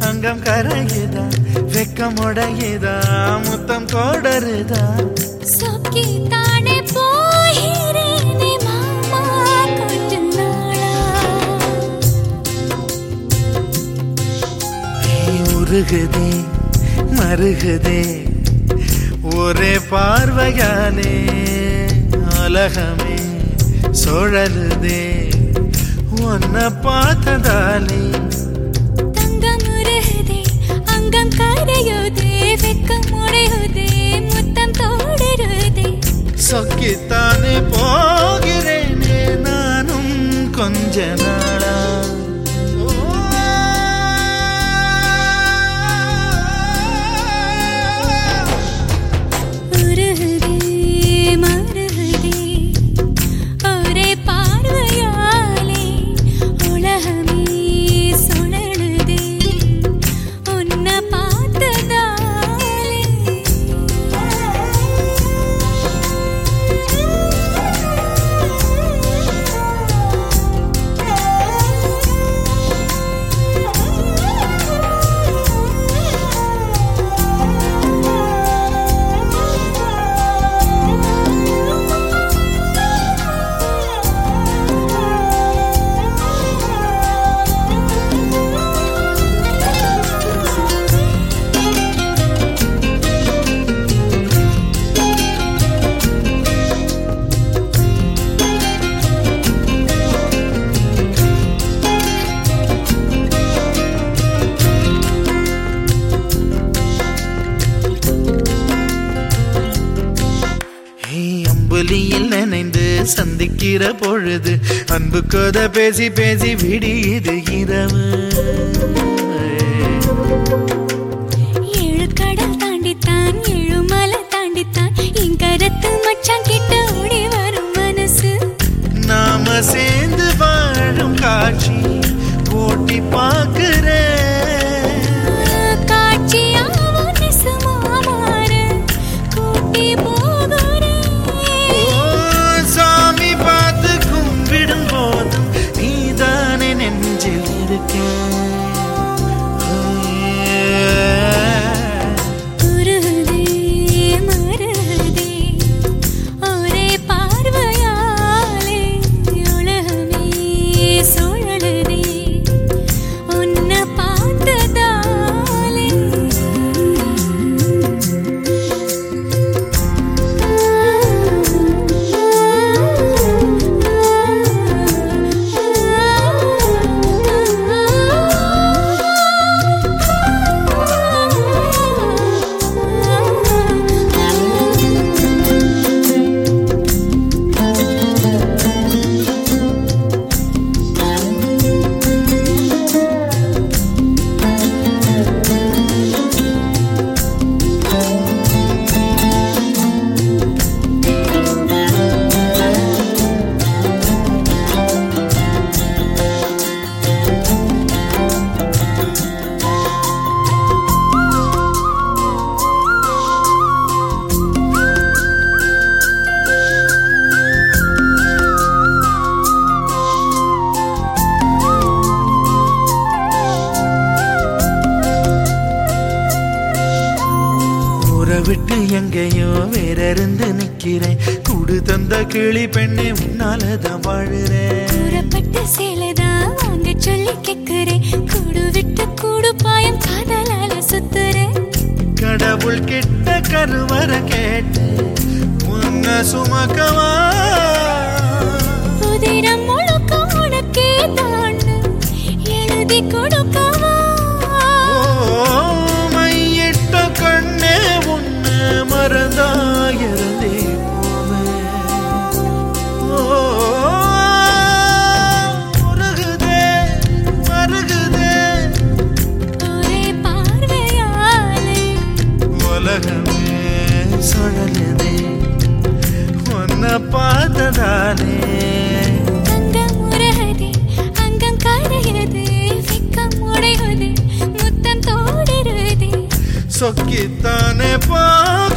அங்கம் கரையுதா வெக்கம் உடையுதா முத்தம் கோடருதா சொக்கி தானே போகிறேனே மாமா கொஞ்ச நாளா நீ உருகுதே மருகுதே ஒரே பார்வையாலே உலகமே சுழலுதே உன்னை பார்த்ததாலே தங்கம் உருகுதே அங்கம் கரையுதே வெக்கம் உடையுதே முத்தம் தோடருதே சொக்கித்தானே போகிறேனே நானும் கொஞ்ச நாளா உருகுதே மருகுதே ஒரே பார்வையாலே உலகமே சுழலுதே உன்னை பார்த்ததாலே ஏய், அம்புலியில் நினைந்து சந்திக்கிற பொழுது அன்பு கதை பேசி பேசி விடியுது இரவு ஏழு கடல் தாண்டித்தான் ஏழு மலை தாண்டித்தான் என் கருத்து மச்சான் கிட்ட ஓடி வரும் மனசு நாம சேர்ந்து வாழும் காட்சி போட்டி பார்க்கிறேன் காட்சியாவும் நெசமா மாற கூட்டி போகிறேன் ஓ, சாமி பார்த்து கும்பிடும் போதும் நீதானே நெஞ்சில் இருக்க உருகுதே மருகுதே ஒரே பார்வையாலே உலகமே சுழலுதே உன்னை பார்த்ததாலே ஊரை விட்டு எங்கேயோ வேற இருந்து நிக்கிறேன் கூடு தந்த கிளி பெண்ணே உன்னாலதான் வாழுறேன் கூறப்பட்ட சேலைதான் வாங்க சொல்லி கேக்குறேன் கூடு விட்டு கூடு பாயம் காதலால சுத்துறேன் கடவுள் கிட்ட கருவற கேட்டு உன்ன சுமக்கவா உதிரம் முழுக்க உனக்கே தான் எழுதி கொடுக்கவா ஓ, மையிட்ட கண்ணே உன்ன மறந்தாயிருந்தே போவேன் ஓ, உருகுதே, மருகுதே, ஒரே பார்வையாலே உலகமே சுழலுதே உன்னை பார்த்ததாலே தங்கம் உருகுதே அங்கம் கரையுது வெக்கம் உடையுது முத்தம் தோடுருதே சொக்கித்தானே பா